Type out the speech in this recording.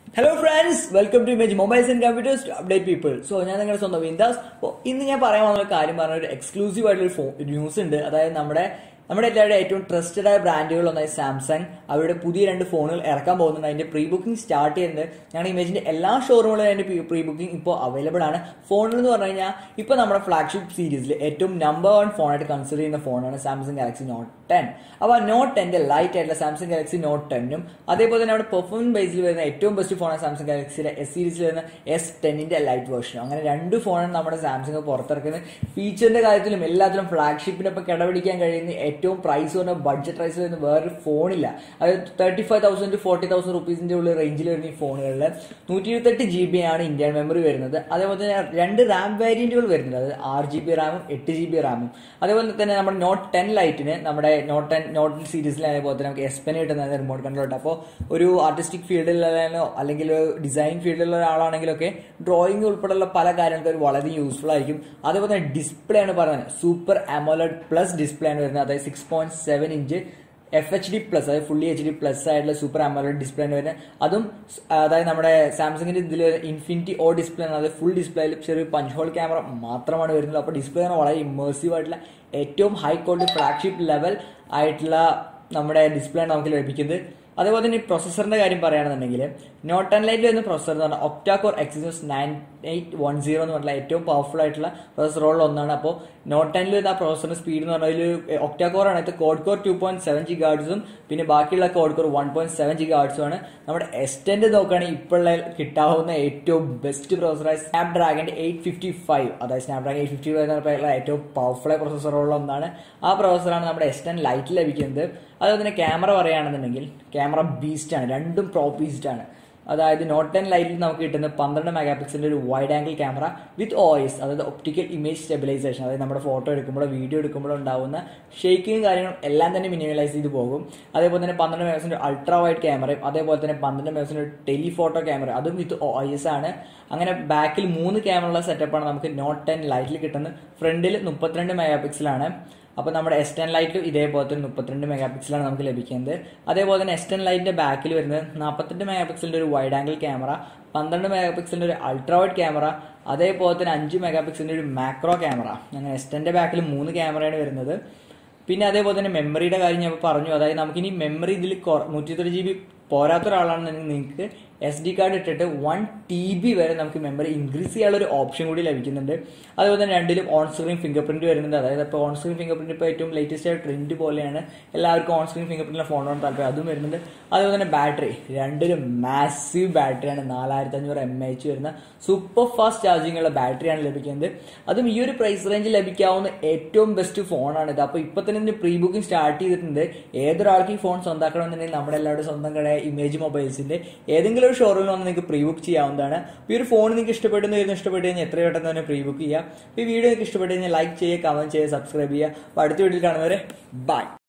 hello friends welcome to image mobiles and computers to update people so ഞാൻ നിങ്ങളുടെ സ്വന്തം വിന്ദാസ് അപ്പോൾ ഇന്ന് ഞാൻ പറയാൻ വന്ന ഒരു കാര്യം പറഞ്ഞ ഒരു എക്സ്ക്ലൂസീവ് ആയിട്ടുള്ള ഫോ ന്യൂസ് ഉണ്ട് അതായത് നമ്മുടെ നമ്മുടെ എല്ലാവരുടെ ഏറ്റവും ട്രസ്റ്റഡ് ആയ ബ്രാൻഡുകൾ ഒന്നായി സാംസങ് അവരുടെ പുതിയ രണ്ട് ഫോണുകൾ ഇറക്കാൻ പോകുന്നുണ്ട് അതിന്റെ പ്രീ ബുക്കിംഗ് സ്റ്റാർട്ട് ചെയ്യുന്നത് ഞങ്ങളുടെ ഇമേജിന്റെ എല്ലാ ഷോറൂമുകളും അതിന്റെ പ്രീ ബുക്കിംഗ് ഇപ്പോൾ അവൈലബിൾ ആണ് ഫോണിൽ എന്ന് പറഞ്ഞു കഴിഞ്ഞാൽ ഇപ്പോൾ നമ്മുടെ ഫ്ലാഗ്ഷിപ്പ് സീരീസിൽ ഏറ്റവും നമ്പർ വൺ ഫോണായിട്ട് കൺസിഡർ ചെയ്യുന്ന ഫോണാണ് സാംസങ് ഗാലക്സി നോട്ട് ടെൻ അപ്പോൾ നോട്ട് ടെന്റെ ലൈറ്റ് ആയിട്ടുള്ള സാംസങ് ഗാലക്സി നോട്ട് ടെന്നും അതേപോലെ തന്നെ അവിടെ പെർഫോമൻസ് ബേസിൽ വരുന്ന ഏറ്റവും ബെസ്റ്റ് ഫോണാണ് സാംസങ് ഗാലക്സിയുടെ എസ് സീരീസിൽ വരുന്ന എസ് ടെന്നിന്റെ ലൈറ്റ് വേർഷനും അങ്ങനെ രണ്ട് ഫോണാണ് നമ്മുടെ സാംസങ് പുറത്തിറക്കുന്നത് ഫീച്ചറിന്റെ കാര്യത്തിലും എല്ലാത്തിലും ഫ്ലാഗ്ഷിപ്പിനൊപ്പം കിടപിടിക്കാൻ കഴിയുന്ന ഏറ്റവും പ്രൈസ് വരുന്ന ബഡ്ജറ്റ് പ്രൈസ് വരുന്ന വേറൊരു ഫോണില്ല അതായത് thirty five thousand to forty thousand റുപ്പീസിന്റെ ഉള്ളിൽ റേഞ്ചിൽ വരുന്ന ഈ ഫോണുകളിൽ നൂറ്റി ഇരുപത്തെട്ട് ജി ബി ആണ് ഇന്ത്യൻ മെമ്മറി വരുന്നത് അതേപോലെ തന്നെ രണ്ട് റാം വേരിയന്റുകൾ വരുന്നുണ്ട് അതായത് ആറ് ജി ബി റാമും എട്ട് ജി ബി റാമും അതേപോലെ തന്നെ നമ്മുടെ നോട്ട് ടെൻ ലൈറ്റിന് നമ്മുടെ നോട്ട് ടെൻ നോട്ട് സീരീസിൽ അതേപോലെ തന്നെ നമുക്ക് എസ് പെൻ കിട്ടുന്നത് റിമോട്ട് കൺട്രോൾ അപ്പോൾ ഒരു ആർട്ടിസ്റ്റിക് ഫീൽഡിലോ അല്ലെങ്കിൽ ഡിസൈൻ ഫീൽഡിലുള്ള ഒരാളാണെങ്കിലൊക്കെ ഡ്രോയിങ് ഉൾപ്പെടെയുള്ള പല കാര്യങ്ങൾക്ക് ഒരു വളരെ യൂസ്ഫുൾ ആയിരിക്കും അതേപോലെ തന്നെ ഡിസ്പ്ലേ ആണ് പറയുന്നത് സൂപ്പർ അമോലഡ് പ്ലസ് ഡിസ്പ്ലേ ആണ് വരുന്നത് അതായത് six point seven inch F H D plus അതായത് ഫുള്ളി എച്ച് ഡി പ്ലസ് ആയിട്ടുള്ള സൂപ്പർ അമോലഡ് ഡിസ്പ്ലേ ആണ് വരുന്നത് അതും സ് അതായത് നമ്മുടെ സാംസങ്ങിന്റെ ഇതിൽ ഇൻഫിനിറ്റി ഓ ഡിസ്പ്ലേ ആണ് അതായത് ഫുൾ ഡിസ്പ്ലേയിൽ ചെറിയ പഞ്ച് ഹോൾ ക്യാമറ മാത്രമാണ് വരുന്നത് അപ്പോൾ ഡിസ്പ്ലേ വളരെ ഇമ്മേഴ്സീവ് ആയിട്ടുള്ള ഏറ്റവും ഹൈ ക്വാളിറ്റി ഫ്ലാഗ്ഷിപ്പ് ലെവൽ ആയിട്ടുള്ള നമ്മുടെ ഡിസ്പ്ലേ ആണ് നമുക്ക് ലഭിക്കുന്നത് അതേപോലെ തന്നെ ഈ പ്രൊസസറിന്റെ കാര്യം പറയുകയാണെന്നുണ്ടെങ്കിൽ നോട്ട് ടെൻ ലൈറ്റിൽ വരുന്ന പ്രൊസസർ എന്ന് പറഞ്ഞാൽ octacore Exynos nine eight one zero എന്ന് പറഞ്ഞാൽ ഏറ്റവും പവർഫുൾ ആയിട്ടുള്ള പ്രൊസസറുകളിൽ ഒന്നാണ് അപ്പോൾ നോട്ട് ടെനിൽ വരുന്ന ആ പ്രൊസസറിന്റെ സ്പീഡ് എന്ന് പറഞ്ഞാൽ ഒക്ടാകോർ ആണ് ഇത് quad core two point seven G ഗാർഡ്സും പിന്നെ ബാക്കിയുള്ള quad core one point seven G ഗാർഡ്സും ആണ് നമ്മുടെ എസ്റ്റെന്റ് നോക്കുകയാണെങ്കിൽ ഇപ്പോഴുള്ള കിട്ടാവുന്ന ഏറ്റവും ബെസ്റ്റ് പ്രൊസസറായ സ്നാപ് ഡ്രാഗന്റെ എയ്റ്റ് ഫിഫ്റ്റി ഫൈവ് അതായത് Snapdragon eight fifty five എന്ന് പറയുന്ന ഏറ്റവും പവർഫുൾ ആയ പ്രൊസസറുകളിൽ ഒന്നാണ് ആ പ്രൊസസറാണ് നമ്മുടെ എസ്റ്റൻ ലൈറ്റ് ലഭിക്കുന്നത് അതുപോലെ തന്നെ ക്യാമറ പറയുകയാണെന്നുണ്ടെങ്കിൽ ക്യാമറ ബീസ്റ്റ് ആണ് രണ്ടും പ്രോ ബീസ്റ്റ് ആണ് അതായത് നോട്ട് ടെൻ ലൈറ്റിൽ നമുക്ക് കിട്ടുന്ന പന്ത്രണ്ട് മെഗാ പിക്സലിന്റെ ഒരു wide angle camera with OIS അതായത് ഒപ്റ്റിക്കൽ ഇമേജ് സ്റ്റെബിലൈസേഷൻ അതായത് നമ്മുടെ ഫോട്ടോ എടുക്കുമ്പോഴോ വീഡിയോ എടുക്കുമ്പോഴോ ഉണ്ടാവുന്ന ഷേക്കിങ് കാര്യങ്ങളും എല്ലാം തന്നെ മിനിമലൈസ് ചെയ്ത് പോകും അതേപോലെ തന്നെ പന്ത്രണ്ട് മെഗാസിന്റെ അൾട്രാ വൈഡ് ക്യാമറയും അതേപോലെ തന്നെ പന്ത്രണ്ട് മെഗാസിന്റെ ടെലിഫോട്ടോ ക്യാമറ അതും വിത്ത് ഓയിസ് ആണ് അങ്ങനെ ബാക്കിൽ മൂന്ന് ക്യാമറ സെറ്റപ്പാണ് നമുക്ക് നോട്ട് ടെൻ ലൈറ്റിൽ കിട്ടുന്നത് ഫ്രണ്ടിൽ മുപ്പത്തിരണ്ട് മെഗാ പിക്സലാണ് അപ്പോൾ നമ്മുടെ എസ് ടെൻ ലൈറ്റിലും ഇതേപോലെ തന്നെ മുപ്പത്തിരണ്ട് മെഗാ പിക്സലാണ് നമുക്ക് ലഭിക്കുന്നത് അതേപോലെ തന്നെ എസ് ടെൻ ലൈറ്റിന്റെ ബാക്കിൽ വരുന്നത് നാൽപ്പത്തെട്ട് മെഗാ പിക്സലിന്റെ ഒരു വൈഡ് ആംഗിൾ ക്യാമറ പന്ത്രണ്ട് മെഗാ പിക്സലിന്റെ ഒരു അൾട്രാ വൈഡ് ക്യാമറ അതേപോലെ തന്നെ അഞ്ച് മെഗാ പിക്സലിന്റെ ഒരു മാക്രോ ക്യാമറ അങ്ങനെ എസ് ടെന്റെ ബാക്കിൽ മൂന്ന് ക്യാമറയാണ് വരുന്നത് പിന്നെ അതേപോലെ തന്നെ മെമ്മറിയുടെ കാര്യം ഞാൻ പറഞ്ഞു അതായത് നമുക്കിനി മെമ്മറി ഇതിൽ നൂറ്റി ഇരുപത് ജി ബി പോരാത്ത ഒരാളാണെന്നുണ്ടെങ്കിൽ നിങ്ങൾക്ക് എസ് ഡി കാർഡ് ഇട്ടിട്ട് വൺ ടി ബി വരെ നമുക്ക് മെമ്മറി ഇൻക്രീസ് ചെയ്യാനുള്ള ഒരു ഓപ്ഷൻ കൂടി ലഭിക്കുന്നുണ്ട് അതുപോലെ തന്നെ രണ്ടിലും ഓൺ സ്ക്രീൻ ഫിംഗർ പ്രിന്റ് വരുന്നുണ്ട് അതായത് ഇപ്പോൾ ഓൺ സ്ക്രീൻ ഫിംഗർ പ്രിന്റ് ഇപ്പോൾ ഏറ്റവും ലേറ്റസ്റ്റ് ആയ ട്രെൻഡ് പോലെയാണ് എല്ലാവർക്കും ഓൺ സ്ക്രീൻ ഫിംഗർ പ്രിന്റിലെ ഫോണോട് താല്പര്യം അതും വരുന്നുണ്ട് അതുപോലെ തന്നെ ബാറ്ററി രണ്ടിലും മാസീവ് ബാറ്ററിയാണ് നാലായിരത്തി അഞ്ഞൂറ് എം എച്ച് വരുന്ന സൂപ്പർ ഫാസ്റ്റ് ചാർജിങ് ഉള്ള ബാറ്ററിയാണ് ലഭിക്കുന്നത് അതും ഈ ഒരു പ്രൈസ് റേഞ്ചിൽ ലഭിക്കാവുന്ന ഏറ്റവും ബെസ്റ്റ് ഫോണാണ് ഇത് അപ്പോൾ ഇപ്പൊ തന്നെ ഇതിന്റെ പ്രീ ബുക്കിംഗ് സ്റ്റാർട്ട് ചെയ്തിട്ടുണ്ട് ഏതൊരാൾക്ക് ഈ ഫോൺ സ്വന്തമാക്കണമെന്നുണ്ടെങ്കിൽ നമ്മുടെ എല്ലാവരുടെ സ്വന്തം കട ഇമേജ് മൊബൈൽസിന്റെ ഏതെങ്കിലും ഒരു ഷോറൂമിൽ വന്ന് നിങ്ങൾക്ക് പ്രീ ബുക്ക് ചെയ്യാവുന്നതാണ് ഈ ഒരു ഫോൺ നിങ്ങൾക്ക് ഇഷ്ടപ്പെടുന്ന വരുന്ന ഇഷ്ടപ്പെട്ട് കഴിഞ്ഞാൽ എത്ര പെട്ടെന്ന് തന്നെ പ്രീ ബുക്ക് ചെയ്യുക ഈ വീഡിയോ നിങ്ങൾക്ക് ഇഷ്ടപ്പെട്ട് കഴിഞ്ഞാൽ ലൈക്ക് ചെയ്യുക കമന്റ് ചെയ്യുക സബ്സ്ക്രൈബ് ചെയ്യുക അപ്പോൾ അടുത്ത വീഡിയോയിൽ കാണുന്നവരെ ബൈ